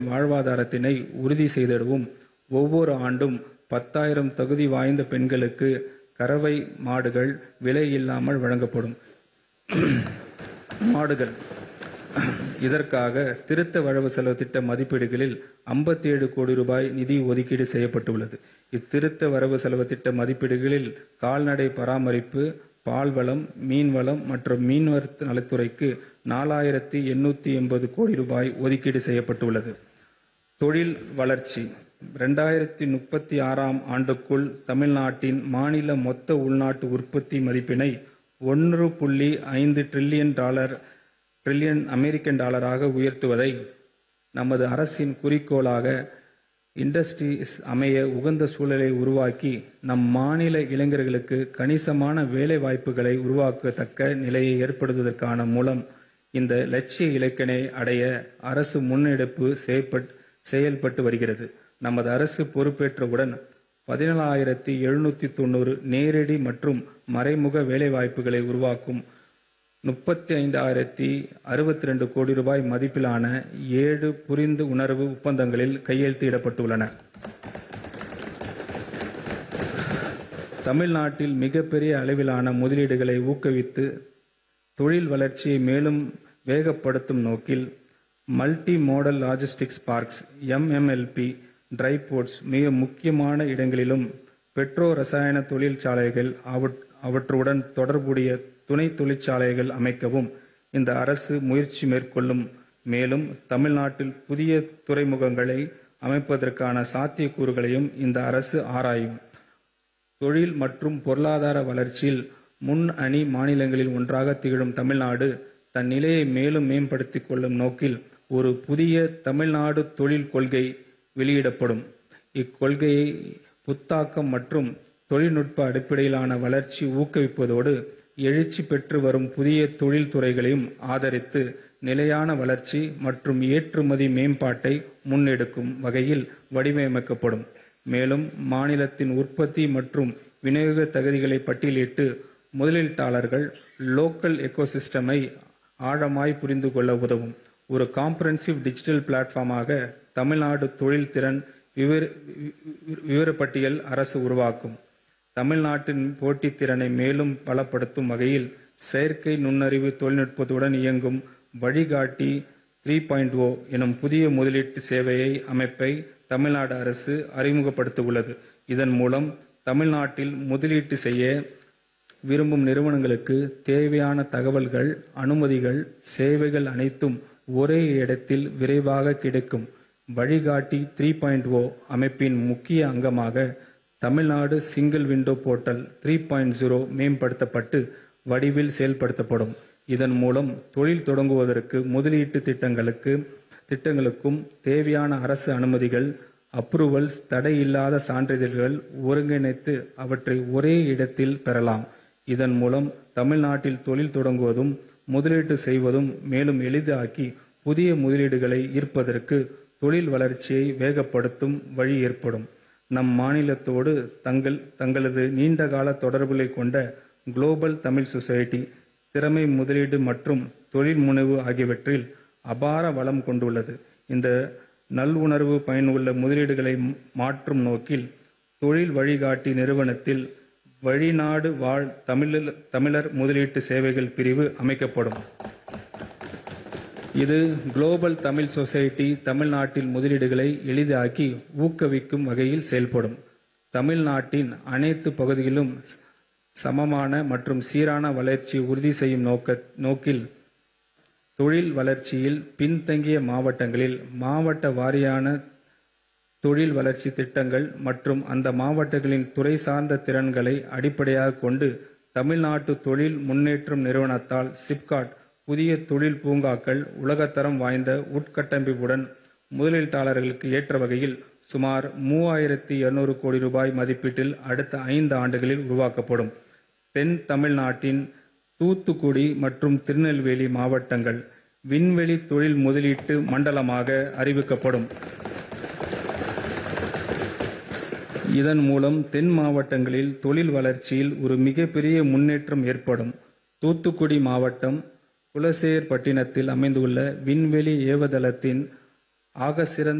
வாழ்வாதாரத்தினை உறுதி செய்திடவும் ஒவ்வொரு ஆண்டும் பத்தாயிரம் தகுதி வாய்ந்த பெண்களுக்கு கறவை மாடுகள் விலை இல்லாமல் வழங்கப்படும். மாடுகள் இதற்காக திருத்த வரவு செலவு திட்ட மதிப்பீடுகளில் 57 கோடி ரூபாய் நிதி ஒதுக்கீடு செய்யப்பட்டுள்ளது. இத்திருத்த வரவு செலவு திட்ட மதிப்பீடுகளில் கால்நடை பராமரிப்பு, பால்வளம், மீன்வளம் மற்றும் மீனவர் நலத்துறைக்கு 4880 கோடி ரூபாய் ஒதுக்கீடு செய்யப்பட்டுள்ளது. தொழில் வளர்ச்சி 2036ஆம் ஆண்டுக்குள் தமிழ்நாட்டின் மாநில மொத்த உள்நாட்டு உற்பத்தி மதிப்பினை ஒன்று.5 டிரில்லியன் அமெரிக்கன் டாலராக உயர்த்துவதை நமது அரசின் குறிக்கோளாக இண்டஸ்ட்ரீஸ் அமைய உகந்த சூழலை உருவாக்கி நம் மாநில இளைஞர்களுக்கு கணிசமான வேலை வாய்ப்புகளை உருவாக்கத்தக்க நிலையை ஏற்படுத்துவதற்கான மூலம் இந்த இலட்சிய இலக்கினை அடைய அரசு முன்னெடுப்பு செயல்பட்டு வருகிறது. நமது அரசு பொறுப்பேற்றவுடன் 17790 நேரடி மற்றும் மறைமுக வேலைவாய்ப்புகளை உருவாக்கும் 35062 கோடி ரூபாய் மதிப்பிலான ஏழு புரிந்து உணர்வு ஒப்பந்தங்களில் கையெழுத்திடப்பட்டுள்ளன. தமிழ்நாட்டில் மிகப்பெரிய அளவிலான முதலீடுகளை ஊக்குவித்து தொழில் வளர்ச்சியை மேலும் வேகப்படுத்தும் நோக்கில் multi modal logistics parks MMLP dry ports மிக முக்கியமான இடங்களிலும் பெட்ரோ ரசாயன தொழிற்சாலைகள் அவற்றுடன் தொடர்புடைய துணை தொழிற்சாலைகள் அமைக்கவும் இந்த அரசு முயற்சி மேற்கொள்ளும். மேலும் தமிழ்நாட்டில் புதிய துறைமுகங்களை அமைப்பதற்கான சாத்தியக்கூறுகளையும் இந்த அரசு ஆராயும். தொழில் மற்றும் பொருளாதார வளர்ச்சியில் முன்னணி மாநிலங்களில் ஒன்றாக திகழும் தமிழ்நாடு தன் நிலையை மேலும் மேம்படுத்திக் கொள்ளும் நோக்கில் ஒரு புதிய தமிழ்நாடு தொழில் கொள்கை வெளியிடப்படும். இக்கொள்கையை புத்தாக்கம் மற்றும் தொழில்நுட்ப அடிப்படையிலான வளர்ச்சி ஊக்குவிப்பதோடு எழுச்சி பெற்று வரும் புதிய தொழில் துறைகளையும் ஆதரித்து நிலையான வளர்ச்சி மற்றும் ஏற்றுமதி மேம்பாட்டை முன்னெடுக்கும் வகையில் வடிவமைக்கப்படும். மேலும் மாநிலத்தின் உற்பத்தி மற்றும் விநியோக தகுதிகளை பட்டியலிட்டு முதலீட்டாளர்கள் லோக்கல் எக்கோசிஸ்டமை ஆழமாய் புரிந்து கொள்ள உதவும். ஒரு காம்ப்ரஹென்சிவ் டிஜிட்டல் பிளாட்பார்மாக தமிழ்நாடு தொழில் திறன் விவரப்பட்டியல் அரசு உருவாக்கும். தமிழ்நாட்டின் போட்டித் திறனை மேலும் பலப்படுத்தும் வகையில் செயற்கை நுண்ணறிவு தொழில்நுட்பத்துடன் இயங்கும் வழிகாட்டி 3.0 எனும் புதிய முதலீட்டு சேவை அமைப்பை தமிழ்நாடு அரசு அறிமுகப்படுத்தவுள்ளது. இதன் மூலம் தமிழ்நாட்டில் முதலீடு செய்ய விரும்பும் நிறுவனங்களுக்கு தேவையான தகவல்கள், அனுமதிகள், சேவைகள் அனைத்தும் ஒரே இடத்தில் விரைவாக கிடைக்கும். வழிகாட்டி 3.0 அமைப்பின் முக்கிய அங்கமாக தமிழ்நாடு சிங்கிள் விண்டோ போர்ட்டல் 3.0 மேம்படுத்தப்பட்ட வடிவில் செயல்படுத்தப்படும். இதன் மூலம் தொழில் தொடங்குவதற்கு முதலீட்டு திட்டங்களுக்கும் தேவையான அரசு அனுமதிகள், அப்ரூவல்ஸ், தடையில்லாத சான்றிதழ்கள் ஒருங்கிணைத்து அவற்றை ஒரே இடத்தில் பெறலாம். இதன் மூலம் தமிழ்நாட்டில் தொழில் தொடங்குவதும், முதலீடு செய்வதும் மேலும் எளிதாக்கி புதிய முதலீடுகளை ஈர்ப்பதற்கு தொழில் வளர்ச்சியை வேகப்படுத்தும் வழி ஏற்படும். நம் மாநிலத்தோடு தங்களது நீண்டகால தொடர்புகளைக் கொண்ட குளோபல் தமிழ் சொசைட்டி திறமை முதலீடு மற்றும் தொழில் முனைவு ஆகியவற்றில் அபார வளம் கொண்டுள்ளது. இந்த நல்லுணர்வு பயனுள்ள முதலீடுகளை மாற்றும் நோக்கில் தொழில் வழிகாட்டி நிறுவனத்தில் வெளிநாடு வாழ் தமிழர் முதலீட்டு சேவைகள் பிரிவு அமைக்கப்படும். இது குளோபல் தமிழ் சொசைட்டி தமிழ்நாட்டில் முதலீடுகளை எளிதாக்கி ஊக்குவிக்கும் வகையில் செயல்படும். தமிழ்நாட்டின் அனைத்து பகுதிகளிலும் சமமான மற்றும் சீரான வளர்ச்சியை உறுதி செய்யும் நோக்கில் தொழில் வளர்ச்சியில் பின்தங்கிய மாவட்டங்களில் மாவட்ட வாரியான தொழில் வளர்ச்சி திட்டங்கள் மற்றும் அந்த மாவட்டங்களின் துறை சார்ந்த திறன்களை அடிப்படையாகக் கொண்டு தமிழ்நாடு தொழில் முன்னேற்ற நிறுவனத்தால் சிப்காட் புதிய தொழில் பூங்காக்கள் உலகத்தரம் வாய்ந்த உட்கட்டமைப்புடன் முதலீட்டாளர்களுக்கு ஏற்ற வகையில் சுமார் 3200 கோடி ரூபாய் மதிப்பீட்டில் அடுத்த ஐந்து ஆண்டுகளில் உருவாக்கப்படும். தென் தமிழ்நாட்டின் தூத்துக்குடி மற்றும் திருநெல்வேலி மாவட்டங்கள் விண்வெளி தொழில் முதலீட்டு மண்டலமாக அறிவிக்கப்படும். இதன் மூலம் தென் மாவட்டங்களில் தொழில் வளர்ச்சியில் ஒரு மிகப்பெரிய முன்னேற்றம் ஏற்படும். தூத்துக்குடி மாவட்டம் குலசேகரப்பட்டினத்தில் அமைந்துள்ள விண்வெளி ஏவுதளத்தின் ஆக சிறந்த